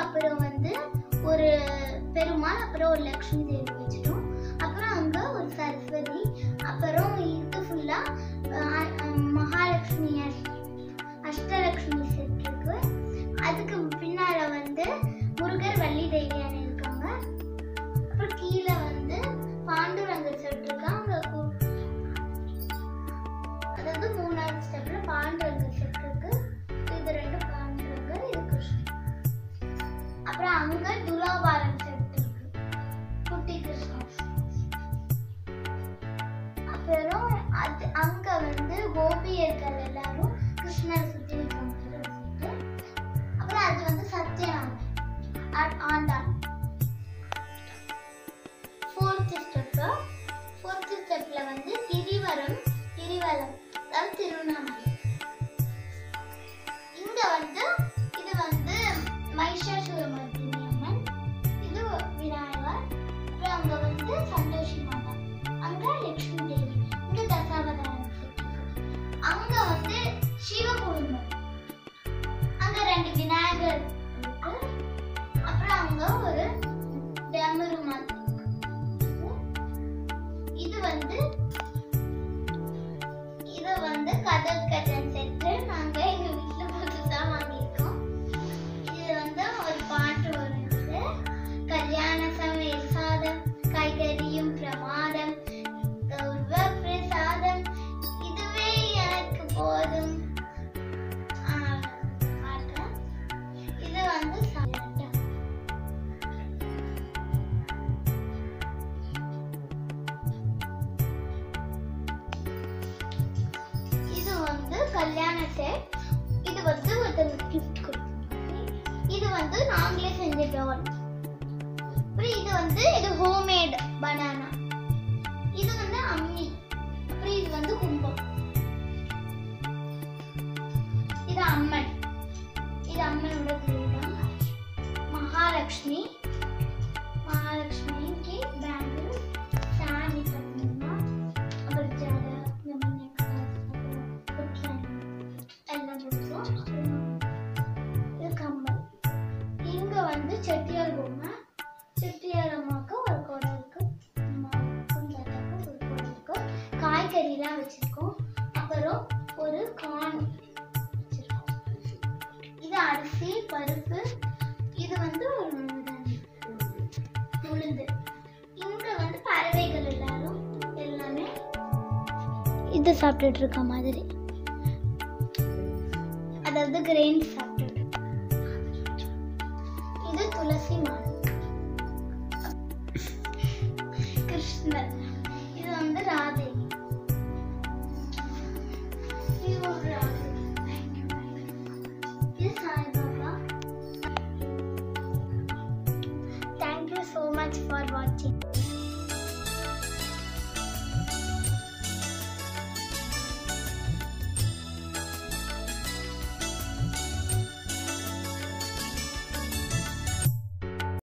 அப்புறம் வந்து ஒரு பெருமாள் அப்புறம் ஒரு லக்ஷ்மி தேவி வச்சிட்டோம் அப்புறம் அங்க ஒரு சரஸ்வதி அப்புறம் இது ஃபுல்லா மகாலட்சுமி அஷ்- அஷ்டலக்ஷ்மி செட் இருக்கு அதுக்கு பின்னால வந்து முருகர் வள்ளி தேவியான இருக்காங்க அப்புறம் கீழே வந்து பாண்டுரங்கர் செட் இருக்காங்க கு- அதாவது மூணாவது ஸ்டெப்ல பாண்டுரங்கர் செட் இருக்கு இது ரெண்டு பாண்டுரங்கர் இது கிருஷ்ணன் அப்புறம் அங்க துலாபாரம் செட் இருக்கு குட்டி கிருஷ்ணன் அப்புறம் அது அங்க வந்து கோபியர்கள் எல்லாரும் கிருஷ்ணரை சுத்தி நிற்காங்க அப்புறம் அது வந்து சத்யநாமன் ஆ- ஆண்டாள் ஃபோர்த் ஸ்டெப் ஃபோர்த் ஸ்டெப்ல வந்து திரிவரம் திரிவலம் அதாவது திருவண்ணாமலை இங்க வந்து இது வந்து மைஷாசுரமர்த்தினி அம்மன் இது விநாயகர் அப்புறம் அங்க வந்து சந்தோஷி மாதா அங்க லட்சுமி தேவி இங்க தசாவதாரம் இருக்கு. அங்க வந்து சிவகுடும்பம் அங்க ரெண்டு விநாயகர் இருக்கு அப்புறம் அங்க ஒரு டெமருமான் இருக்கு. இது வந்து இது வந்து கதல் கட்டன் செட்டு நாங்க எங்க வீட்ல புதுசா வாங்கியிருக்கோம் இது வந்து ஒரு பாட்டு வருது கல்யாண சமையல் சாதம் காய்கறியும் பிரமாதம் கௌரவ பிரசாதம் இதுவே எனக்கு போதும் ஆ, பாட்டு. இது வந்து சாப்பிட்டேன் இது வந்து கல்யாண செட் இது வந்து ஒருத்தருக்கு gift கொடுத்தோம் இது வந்து நாங்களே செஞ்ச டால் அப்புறம் இது வந்து இது ஹோம்மேட் பனானா இது வந்து அம்மி அப்புறம் இது வந்து கும்பம் இது அம்மன் இது அம்மனோட கிரீடம் மகாலட்சுமி மகாலட்சுமிக்கு பேங்கிள் சாரி பார்த்தீங்கன்னா அப்புறம் ஜடை இந்த மாதிரி necklace, அப்புறம் பொட்டலம் எல்லாம் கொடுத்தோம் இது கம்மல் இங்க வந்து செட்டியார் பொம்மை செட்டியார் அம்மாவுக்கு ஒரு குடம் இருக்கு அம்மாவுக்கும் தாத்தாவுக்கும் ஒரு குடம் இருக்கு காய்கறிலாம் வச்சிருக்கோம் அப்புறம் ஒரு கான் வச்சிருக்கோம் இது அரிசி பருப்பு இது வந்து ஒரு உளுந்து. உளுந்து இங்க வந்து பறவைகள் எல்லாரும் எல்லாமே இது சாப்பிட்டுட்டு இருக்க மாதிரி அதாவது கிரெயின் சாப்பிட்டுட்டு இது துளசி மாலை கிருஷ்ணர்